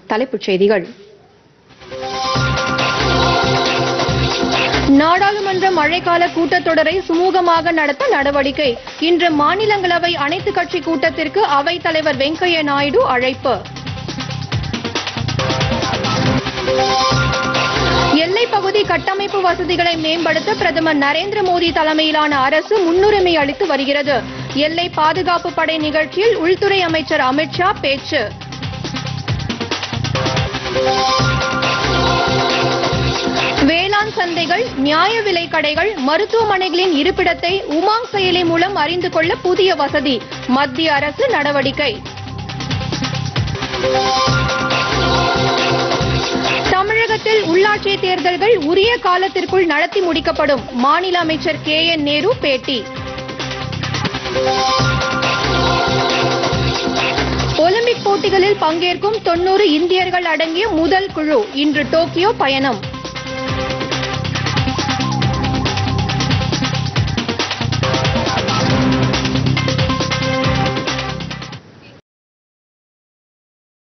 தலைப்புச் செய்திகள் நாடாளுமன்ற மழைக்கால கூட்டத்தொடரை சுமூகமாக நடத்த நடவடிக்கை இன்று மாநிலங்களவை அனைத்துக் கட்சி கூட்டத்திற்கு அவைத் தலைவர் வெங்கையா நாயுடு அழைப்பு எல்லைப் பகுதி கட்டமைப்பு வசதிகளை மேம்படுத்த பிரதமர் நரேந்திர மோடி தலைமையிலான அரசு முன்னுரிமை அளித்து வருகிறது எல்லை பாதுகாப்பு படை நிகழ்ச்சியில் உள்துறை அமைச்சர் அமித்ஷா பேச்சு வேளாண் சந்தைகள் நியாய விலை கடைகள் மருத்துவமனைகளின் இருப்பிடத்தை உமாங் செயலி மூலம் அறிந்து கொள்ள புதிய வசதி மத்திய அரசு நடவடிக்கை தமிழகத்தில் உள்ளாட்சி தேர்தல்கள் உரிய காலத்திற்குள் நடத்தி முடிக்கப்படும் மாநில அமைச்சர் கே என் நேரு பேட்டி ஒலிம்பிக் போட்டிகளில் பங்கேற்கும் தொன்னூறு இந்தியர்கள் அடங்கிய முதல் குழு இன்று டோக்கியோ பயணம்